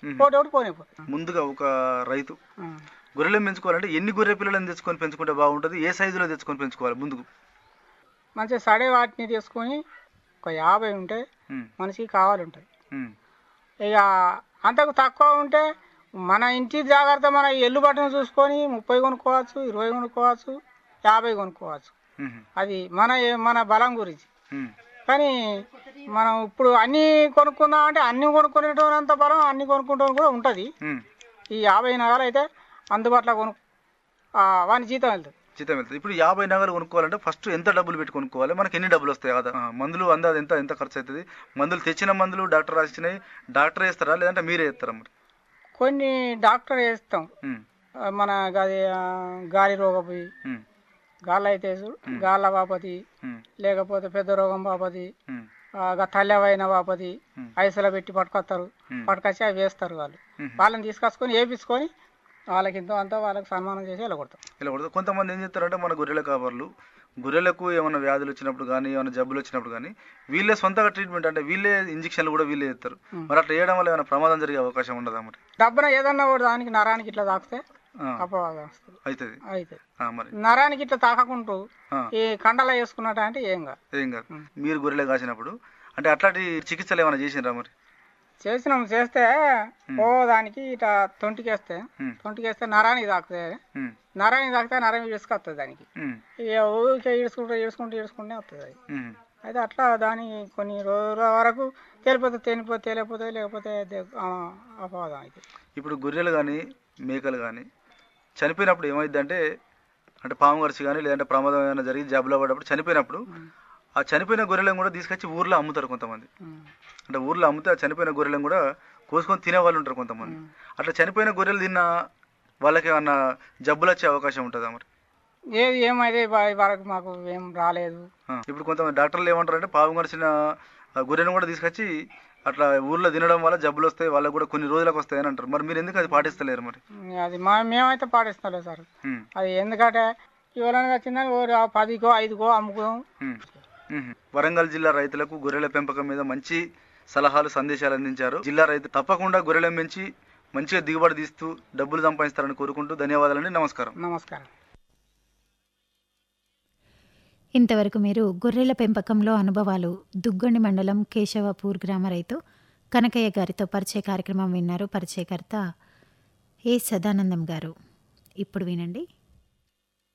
ఒకటి ఒకటి పోనీ పోతుంది ముందుగా ఒక రైతు గొర్రెలను పెంచుకోవాలంటే ఎన్ని గొర్రె పిల్లలను తెచ్చుకొని పెంచుకుంటే బాగుంటుంది ఏ సైజులో తెచ్చుకొని పెంచుకోవాలి ముందుకు మంచిగా సడే వాటిని తీసుకొని ఒక యాభై ఉంటే ఉమ్, మనిషికి కావాలి ఉంటుంది ఉమ్, ఇక అంతకు తక్కువ ఉంటే మన ఇంటి జాగ్రత్త మన ఎల్లు బట్టను చూసుకొని ముప్పై కొనుక్కోవచ్చు ఇరవై కొనుక్కోవచ్చు యాభై కొనుక్కోవచ్చు ఉమ్, అది మన మన బలం గురించి ఉమ్, కానీ మనం ఇప్పుడు అన్నీ కొనుక్కుందాం అంటే అన్ని కొనుక్కునేటంత బలం అన్ని కొనుక్కుంటాం కూడా ఉంటుంది ఉమ్. ఈ యాభై నగలు అయితే అందుబాటులో కొను ఆ, వాని జీతం వెళ్తుంది జీతం వెళ్తుంది ఇప్పుడు యాభై నగలు కొనుక్కోవాలంటే ఫస్ట్ ఎంత డబ్బులు పెట్టి కొనుక్కోవాలి మనకి ఎన్ని డబ్బులు వస్తాయి కదా ఆ, మందులు అందాది ఎంత ఎంత ఖర్చు అవుతుంది మందులు తెచ్చిన మందులు డాక్టర్ రాసిచ్చినాయి డాక్టర్ వేస్తారా లేదంటే మీరే వేస్తారా మరి కొన్ని డాక్టర్ వేస్తాం ఉమ్, ఆ, మన గది ఆ, గాలి రోగపోయి ఉమ్, గాలి అయితే చూడు, గాళ్ళ బాపతి ఉమ్, లేకపోతే పెద్ద రోగం బాపతి ఉమ్, తల్లవైన బాపతి ఉమ్. ఐసులో పెట్టి పట్టుకొస్తారు ఉమ్. పట్టుకొచ్చి అవి వేస్తారు వాళ్ళు ఉమ్. వాళ్ళని తీసుకొచ్చుకొని వేపించుకొని వాళ్ళకి ఇంత అంతా వాళ్ళకి సన్మానం చేసి వెళ్ళగొడతాం ఇలా కూడా కొంతమంది ఏం చేస్తారంటే మన గొర్రెల కాపర్లు గొర్రెలకు ఏమైనా వ్యాధులు వచ్చినప్పుడు కానీ ఏమైనా జబ్బులు వచ్చినప్పుడు కానీ వీళ్ళే సొంతగా ట్రీట్మెంట్ అంటే వీళ్ళే ఇంజక్షన్లు కూడా వీళ్ళే చేస్తారు ఉమ్. మరి అట్లా చేయడం వల్ల ఏమైనా ప్రమాదం జరిగే అవకాశం ఉండదా మరి డబ్బున ఏదన్నా కూడా దానికి నరానికి ఇట్లా తాకితే ఆ, అపవాదం వస్తుంది అవుతుంది అయితే ఆ, మరి నరానికి ఇట్లా తాకకుంటూ ఆ, ఈ కండలో వేసుకున్నట్టు అంటే ఏం కాదు ఏం కాదు ఉమ్. మీరు గొర్రెలు కాసినప్పుడు అంటే అట్లాంటి చికిత్సలు ఏమైనా చేసినరా మరి చేసినాం చేస్తే ఓ దానికి ఇట్లా తొంటికేస్తే ఉమ్, తొంటికేస్తే నరానికి తాకుతుంది ఉమ్, నరానికి తాకితే నరం ఇసుకొస్తుంది దానికి ఉమ్, ఇక ఊరికే ఈడ్చుకుంటూ ఈడ్చుకుంటూ ఈడ్చుకుంటే వస్తుంది అది ఉమ్, అయితే అట్లా దాని కొన్ని రోజుల వరకు తేలిపోతే తేలిపోతే తేలిపోతే లేకపోతే దే- ఆ, అపవాదం అయితే ఇప్పుడు గొర్రెలు కానీ మేకలు కానీ చనిపోయినప్పుడు ఏమైంది అంటే అంటే పాము కరిచి కానీ లేదంటే ప్రమాదం ఏమైనా జరిగి జబ్బులో పడ్డప్పుడు చనిపోయినప్పుడు ఆ చనిపోయిన గొర్రెలను కూడా తీసుకొచ్చి ఊర్లో అమ్ముతారు కొంతమంది అంటే ఊర్లో అమ్మితే ఆ చనిపోయిన గొర్రెలను కూడా కోసుకొని తినే వాళ్ళు ఉంటారు కొంతమంది అట్లా చనిపోయిన గొర్రెలు తిన్న వాళ్ళకి ఏమన్నా జబ్బులు వచ్చే అవకాశం ఉంటుందా మరి ఏది ఏమైతే ఇవ- వరకు మాకు ఏం రాలేదు ఆ, ఇప్పుడు కొంతమంది డాక్టర్లు ఏమంటారు అంటే పాము కరిచిన ఆ గొర్రెను కూడా తీసుకొచ్చి అట్లా ఊర్లో తినడం వల్ల జబ్బులు వస్తాయి వాళ్ళకి కూడా కొన్ని రోజులకు వస్తాయి అని అంటారు మరి మీరు ఎందుకు అది పాటిస్తలేరు మరి అది మా మేమైతే పాటిస్తలేదు సార్ ఉమ్, అది ఎందుకంటే ఎవరైనా వచ్చిందని ఓ రా- పదికో ఐదుకో అమ్ముకోం ఉమ్, ఉమ్. వరంగల్ జిల్లా రైతులకు గొర్రెల పెంపకం మీద మంచి సలహాలు సందేశాలు అందించారు జిల్లా రైతు తప్పకుండా గొర్రెలను పెంచి మంచిగా దిగుబడి తీస్తూ డబ్బులు సంపాదిస్తారని కోరుకుంటూ ధన్యవాదాలండి నమస్కారం నమస్కారం ఇంతవరకు మీరు గొర్రెల పెంపకంలో అనుభవాలు దుగ్గొండి మండలం కేశవపూర్ గ్రామ రైతు కనకయ్య గారితో పరిచయ కార్యక్రమం విన్నారు పరిచయకర్త ఏ సదానందం గారు ఇప్పుడు వినండి